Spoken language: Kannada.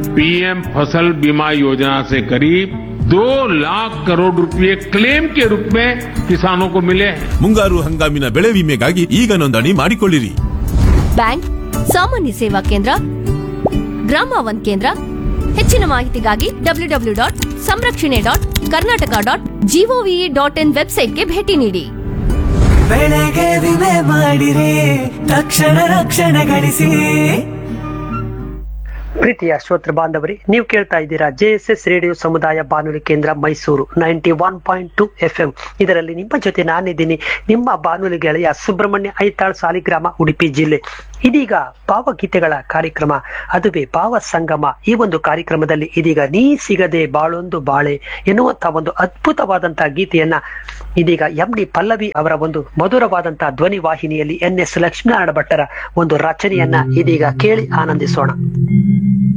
पीएम फसल बीमा योजना से करीब दो लाख करोड़ रुपए क्लेम के रूप में किसानों को मिले हैं ಮುಂಗಾರು ಹಂಗಾಮಿನ ಬೆಳೆ ವಿಮೆಗಾಗಿ ಈಗ ನೋಂದಣಿ ಮಾಡಿಕೊಳ್ಳಿರಿ ಬ್ಯಾಂಕ್ ಸಾಮಾನ್ಯ ಸೇವಾ ಕೇಂದ್ರ ಗ್ರಾಮ ಒನ್ ಕೇಂದ್ರ ಹೆಚ್ಚಿನ ಮಾಹಿತಿಗಾಗಿ ಡಬ್ಲ್ಯೂ ಡಬ್ಲ್ಯೂ ಡಾಟ್ ಸಂರಕ್ಷಣೆ dot Karnataka dot G O V dot in ವೆಬ್ಸೈಟ್ಗೆ ಭೇಟಿ ನೀಡಿ ಬೆಳೆಗೆ ವಿಮೆ ಮಾಡಿರಿ ತಕ್ಷಣ ರಕ್ಷಣೆ ಗಳಿಸಿ ಪ್ರೀತಿಯ ಶ್ರೋತೃ ಬಾಂಧವರಿ ನೀವು ಕೇಳ್ತಾ ಇದ್ದೀರಾ ಜೆಎಸ್ಎಸ್ ರೇಡಿಯೋ ಸಮುದಾಯ ಬಾನುಲಿ ಕೇಂದ್ರ Mysuru ninety one point two F M ಇದರಲ್ಲಿ ನಿಮ್ಮ ಜೊತೆ ನಾನಿದ್ದೀನಿ ನಿಮ್ಮ ಬಾನುಲಿ ಗೆಳೆಯ ಸುಬ್ರಹ್ಮಣ್ಯ ಐತಾಳ್ ಸಾಲಿಗ್ರಾಮ ಉಡುಪಿ ಜಿಲ್ಲೆ ಇದೀಗ ಭಾವಗೀತೆಗಳ ಕಾರ್ಯಕ್ರಮ ಅದುವೇ ಭಾವ ಸಂಗಮ ಈ ಒಂದು ಕಾರ್ಯಕ್ರಮದಲ್ಲಿ ಇದೀಗ ನೀ ಸಿಗದೆ ಬಾಳೊಂದು ಬಾಳೆ ಎನ್ನುವಂತ ಒಂದು ಅದ್ಭುತವಾದಂತಹ ಗೀತೆಯನ್ನ ಇದೀಗ ಎಂ ಡಿ ಪಲ್ಲವಿ ಅವರ ಒಂದು ಮಧುರವಾದಂತಹ ಧ್ವನಿ ವಾಹಿನಿಯಲ್ಲಿ ಎನ್ ಎಸ್ ಲಕ್ಷ್ಮೀನಾರಾಯಣ ಭಟ್ಟರ ಒಂದು ರಚನೆಯನ್ನ ಇದೀಗ ಕೇಳಿ ಆನಂದಿಸೋಣ